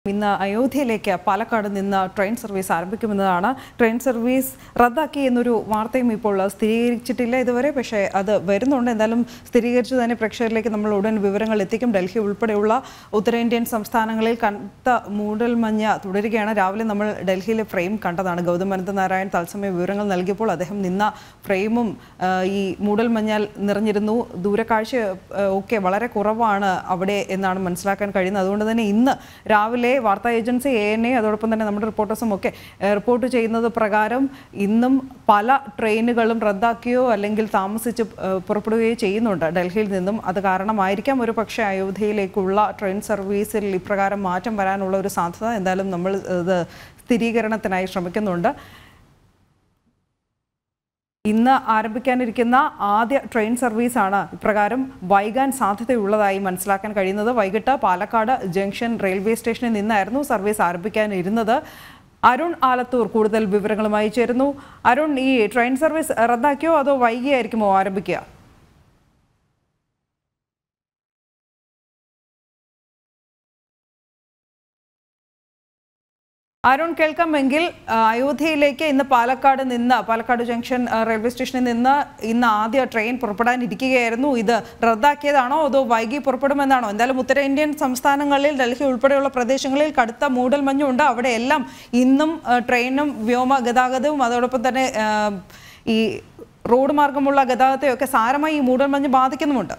ഇന്ന് അയോധ്യയിലേക്ക് പാലക്കാട് നിന്ന് ട്രെയിൻ സർവീസ് ആരംഭിക്കുമെന്നതാണ് ട്രെയിൻ സർവീസ് റദ്ദാക്കി എന്നൊരു വാർത്തയും ഇപ്പോൾ സ്ഥിരീകരിച്ചിട്ടില്ല ഇതുവരെ പക്ഷേ അത് വരുന്നുണ്ട് എന്തായാലും സ്ഥിരീകരിച്ചു തന്നെ പ്രേക്ഷകരിലേക്ക് നമ്മൾ ഉടൻ വിവരങ്ങൾ എത്തിക്കും ഡൽഹി ഉൾപ്പെടെയുള്ള ഉത്തരേന്ത്യൻ സംസ്ഥാനങ്ങളിൽ കനത്ത മൂടൽമഞ്ഞ തുടരുകയാണ് രാവിലെ നമ്മൾ ഡൽഹിയിലെ ഫ്രെയിം കണ്ടതാണ് ഗൗതം അനന്തനാരായൺ തത്സമയ വിവരങ്ങൾ നൽകിയപ്പോൾ അദ്ദേഹം നിന്ന ഫ്രെയിമും ആ, ഈ മൂടൽമഞ്ഞാൽ നിറഞ്ഞിരുന്നു ദൂരക്കാഴ്ച ആ, ഒക്കെ വളരെ കുറവാണ് അവിടെ എന്നാണ് മനസ്സിലാക്കാൻ കഴിയുന്നത് അതുകൊണ്ട് തന്നെ ഇന്ന് രാവിലെ വാർത്താ ഏജൻസി എ എൻ എ അതോടൊപ്പം തന്നെ നമ്മുടെ റിപ്പോർട്ടേഴ്സും ഒക്കെ ഏഹ്, റിപ്പോർട്ട് ചെയ്യുന്നത് പ്രകാരം ഇന്നും പല ട്രെയിനുകളും റദ്ദാക്കുകയോ അല്ലെങ്കിൽ താമസിച്ച് ഏഹ്, പുറപ്പെടുകയോ ചെയ്യുന്നുണ്ട് ഡൽഹിയിൽ നിന്നും അത് കാരണമായിരിക്കാം ഒരു പക്ഷേ അയോധ്യയിലേക്കുള്ള ട്രെയിൻ സർവീസിൽ ഇപ്രകാരം മാറ്റം വരാനുള്ള ഒരു സാധ്യത എന്തായാലും നമ്മൾ ഇത് സ്ഥിരീകരണത്തിനായി ശ്രമിക്കുന്നുണ്ട് ഇന്ന് ആരംഭിക്കാനിരിക്കുന്ന ആദ്യ ട്രെയിൻ സർവീസാണ് ഇപ്രകാരം വൈകാൻ സാധ്യതയുള്ളതായി മനസ്സിലാക്കാൻ കഴിയുന്നത് വൈകിട്ട് പാലക്കാട് ജംഗ്ഷൻ റെയിൽവേ സ്റ്റേഷനിൽ നിന്നായിരുന്നു സർവീസ് ആരംഭിക്കാനിരുന്നത് അരുൺ ആലത്തൂർ കൂടുതൽ വിവരങ്ങളുമായി ചേരുന്നു അരുൺ ഈ ട്രെയിൻ സർവീസ് റദ്ദാക്കിയോ അതോ വൈകിയായിരിക്കുമോ ആരംഭിക്കുക അരുൺ കേൾക്കാമെങ്കിൽ ആ, അയോധ്യയിലേക്ക് ഇന്ന് പാലക്കാട് നിന്ന് പാലക്കാട് ജംഗ്ഷൻ ആ, റെയിൽവേ സ്റ്റേഷനിൽ നിന്ന് ഇന്ന് ആദ്യ ട്രെയിൻ പുറപ്പെടാനിരിക്കുകയായിരുന്നു ഇത് റദ്ദാക്കിയതാണോ അതോ വൈകി പുറപ്പെടുമെന്നാണോ എന്തായാലും ഉത്തരേന്ത്യൻ സംസ്ഥാനങ്ങളിൽ ഡൽഹി ഉൾപ്പെടെയുള്ള പ്രദേശങ്ങളിൽ കടുത്ത മൂടൽമഞ്ഞുണ്ട് അവിടെയെല്ലാം ഇന്നും ആ, ട്രെയിനും വ്യോമ ഗതാഗതവും അതോടൊപ്പം തന്നെ ആ, ഈ റോഡ് മാർഗമുള്ള ഗതാഗതത്തെയൊക്കെ സാരമായി ഈ മൂടൽമഞ്ഞ് ബാധിക്കുന്നുമുണ്ട്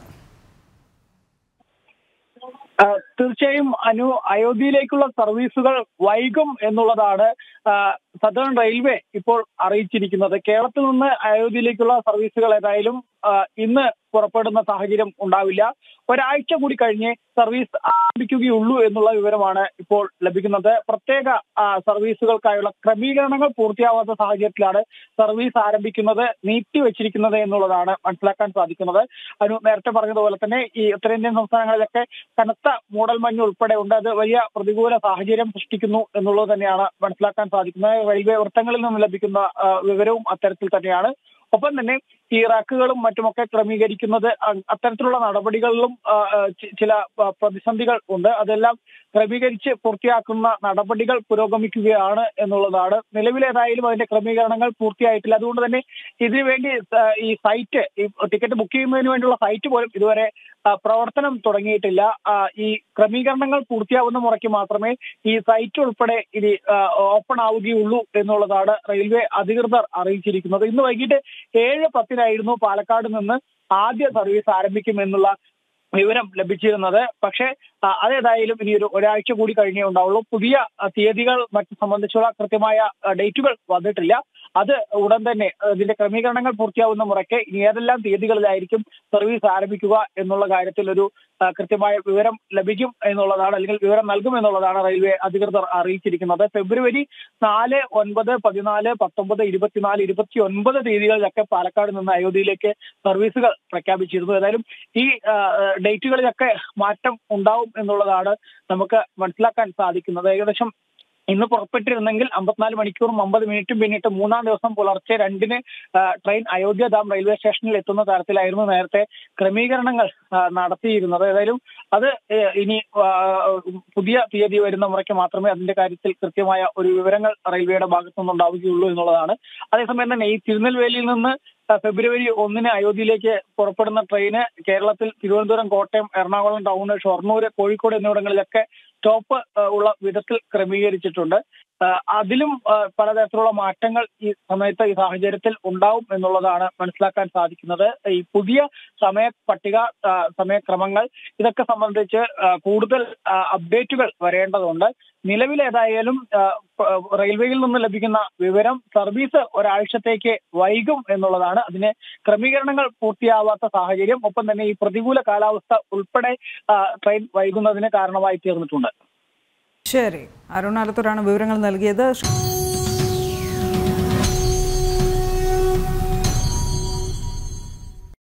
ആ, തീർച്ചയായും അനു അയോധ്യയിലേക്കുള്ള സർവീസുകൾ വൈകും എന്നുള്ളതാണ് ആ, സദേൺ റെയിൽവേ ഇപ്പോൾ അറിയിച്ചിരിക്കുന്നത് കേരളത്തിൽ നിന്ന് അയോധ്യയിലേക്കുള്ള സർവീസുകൾ ഏതായാലും ആ, ഇന്ന് പുറപ്പെടുന്ന സാഹചര്യം ഉണ്ടാവില്ല ഒരാഴ്ച കൂടി കഴിഞ്ഞ് സർവീസ് ആരംഭിക്കുകയുള്ളൂ എന്നുള്ള വിവരമാണ് ഇപ്പോൾ ലഭിക്കുന്നത് പ്രത്യേക ആ, സർവീസുകൾക്കായുള്ള ക്രമീകരണങ്ങൾ പൂർത്തിയാവാത്ത സാഹചര്യത്തിലാണ് സർവീസ് ആരംഭിക്കുന്നത് നീട്ടിവെച്ചിരിക്കുന്നത് എന്നുള്ളതാണ് മനസ്സിലാക്കാൻ സാധിക്കുന്നത് അനു നേരത്തെ പറഞ്ഞതുപോലെ തന്നെ ഈ ഉത്തരേന്ത്യൻ സംസ്ഥാനങ്ങളിലൊക്കെ കനത്ത മൂടൽമഞ്ഞ് ഉൾപ്പെടെ ഉണ്ട് അത് വലിയ പ്രതികൂല സാഹചര്യം സൃഷ്ടിക്കുന്നു എന്നുള്ളത് തന്നെയാണ് മനസ്സിലാക്കാൻ സാധിക്കുന്നത് റെയിൽവേ വൃത്തങ്ങളിൽ നിന്ന് ലഭിക്കുന്ന ആ, വിവരവും അത്തരത്തിൽ തന്നെയാണ് ഒപ്പം തന്നെ ഈ റാക്കുകളും മറ്റുമൊക്കെ ക്രമീകരിക്കുന്നത് അ- അത്തരത്തിലുള്ള നടപടികളിലും ആ, ആ, ചി- ചില ആ, പ്രതിസന്ധികൾ ഉണ്ട് അതെല്ലാം ക്രമീകരിച്ച് പൂർത്തിയാക്കുന്ന നടപടികൾ പുരോഗമിക്കുകയാണ് എന്നുള്ളതാണ് നിലവിലേതായാലും അതിന്റെ ക്രമീകരണങ്ങൾ പൂർത്തിയായിട്ടില്ല അതുകൊണ്ട് തന്നെ ഇതിനു വേണ്ടി ആ, ഈ സൈറ്റ് ഈ ടിക്കറ്റ് ബുക്ക് ചെയ്യുന്നതിന് വേണ്ടിയുള്ള സൈറ്റ് പോലും ഇതുവരെ ആ, പ്രവർത്തനം തുടങ്ങിയിട്ടില്ല ആ, ഈ ക്രമീകരണങ്ങൾ പൂർത്തിയാവുന്ന മുറയ്ക്ക് മാത്രമേ ഈ സൈറ്റ് ഉൾപ്പെടെ ഇനി ആ, ഓപ്പൺ ആവുകയുള്ളൂ എന്നുള്ളതാണ് റെയിൽവേ അധികൃതർ അറിയിച്ചിരിക്കുന്നത് ഇന്ന് വൈകിട്ട് ഏഴ് പത്തിനായിരുന്നു പാലക്കാട് നിന്ന് ആദ്യ സർവീസ് ആരംഭിക്കുമെന്നുള്ള വിവരം ലഭിച്ചിരുന്നത് പക്ഷേ ആ, അതേതായാലും ഇനി ഒരു ഒരാഴ്ച കൂടി കഴിഞ്ഞേ ഉണ്ടാവുള്ളൂ പുതിയ ആ, തീയതികൾ മറ്റു സംബന്ധിച്ചുള്ള കൃത്യമായ ആ, ഡേറ്റുകൾ വന്നിട്ടില്ല അത് ഉടൻ തന്നെ ആ, ഇതിന്റെ ക്രമീകരണങ്ങൾ പൂർത്തിയാവുന്ന മുറയ്ക്ക് ഇനി ഏതെല്ലാം തീയതികളിലായിരിക്കും സർവീസ് ആരംഭിക്കുക എന്നുള്ള കാര്യത്തിൽ ഒരു ആ, കൃത്യമായ വിവരം ലഭിക്കും എന്നുള്ളതാണ് അല്ലെങ്കിൽ വിവരം നൽകും എന്നുള്ളതാണ് റെയിൽവേ അധികൃതർ അറിയിച്ചിരിക്കുന്നത് ഫെബ്രുവരി നാല് ഒൻപത് പതിനാല് പത്തൊമ്പത് ഇരുപത്തിനാല് ഇരുപത്തി ഒൻപത് തീയതികളിലൊക്കെ പാലക്കാട് നിന്ന് അയോധ്യയിലേക്ക് സർവീസുകൾ പ്രഖ്യാപിച്ചിരുന്നു ഏതായാലും ഈ ആ, ഡേറ്റുകളിലൊക്കെ മാറ്റം ഉണ്ടാവും എന്നുള്ളതാണ് നമുക്ക് മനസ്സിലാക്കാൻ സാധിക്കുന്നത് ഏകദേശം ഇന്ന് പുറപ്പെട്ടിരുന്നെങ്കിൽ അമ്പത്തിനാല് മണിക്കൂറും അമ്പത് മിനിറ്റും പിന്നിട്ട് മൂന്നാം ദിവസം പുലർച്ചെ രണ്ടിന് ആ, ട്രെയിൻ അയോധ്യ ഡാം റെയിൽവേ സ്റ്റേഷനിൽ എത്തുന്ന തരത്തിലായിരുന്നു നേരത്തെ ക്രമീകരണങ്ങൾ ആ, നടത്തിയിരുന്നത് ഏതായാലും അത് ഏ, ഇനി ആ, പുതിയ തീയതി വരുന്ന മുറയ്ക്ക് മാത്രമേ അതിന്റെ കാര്യത്തിൽ കൃത്യമായ ഒരു വിവരങ്ങൾ റെയിൽവേയുടെ ഭാഗത്തു നിന്നുണ്ടാവുകയുള്ളൂ എന്നുള്ളതാണ് അതേസമയം തന്നെ ഈ തിരുനെൽവേലിയിൽ നിന്ന് ആ, ഫെബ്രുവരി ഒന്നിന് അയോധ്യയിലേക്ക് പുറപ്പെടുന്ന ട്രെയിന് കേരളത്തിൽ തിരുവനന്തപുരം കോട്ടയം എറണാകുളം ടൗണ് ഷൊർണൂർ കോഴിക്കോട് എന്നിവിടങ്ങളിലൊക്കെ സ്റ്റോപ്പ് ആ, ഉള്ള വിധത്തിൽ ക്രമീകരിച്ചിട്ടുണ്ട് ആ, അതിലും ആ, പലതരത്തിലുള്ള മാറ്റങ്ങൾ ഈ സമയത്ത് ഈ സാഹചര്യത്തിൽ ഉണ്ടാവും എന്നുള്ളതാണ് മനസ്സിലാക്കാൻ സാധിക്കുന്നത് ഈ പുതിയ സമയ പട്ടിക ആ, സമയക്രമങ്ങൾ ഇതൊക്കെ സംബന്ധിച്ച് ആ, കൂടുതൽ ആ, അപ്ഡേറ്റുകൾ വരേണ്ടതുണ്ട് നിലവിലേതായാലും ആ, പ- റെയിൽവേയിൽ നിന്ന് ലഭിക്കുന്ന വിവരം സർവീസ് ഒരാഴ്ചത്തേക്ക് വൈകും എന്നുള്ളതാണ് അതിന് ക്രമീകരണങ്ങൾ പൂർത്തിയാവാത്ത സാഹചര്യം ഒപ്പം തന്നെ ഈ പ്രതികൂല കാലാവസ്ഥ ഉൾപ്പെടെ ആ, ട്രെയിൻ വൈകുന്നതിന് കാരണമായി തീർന്നിട്ടുണ്ട് ശരി അരുൺ ആലത്തൂരാണ് വിവരങ്ങൾ നൽകിയത്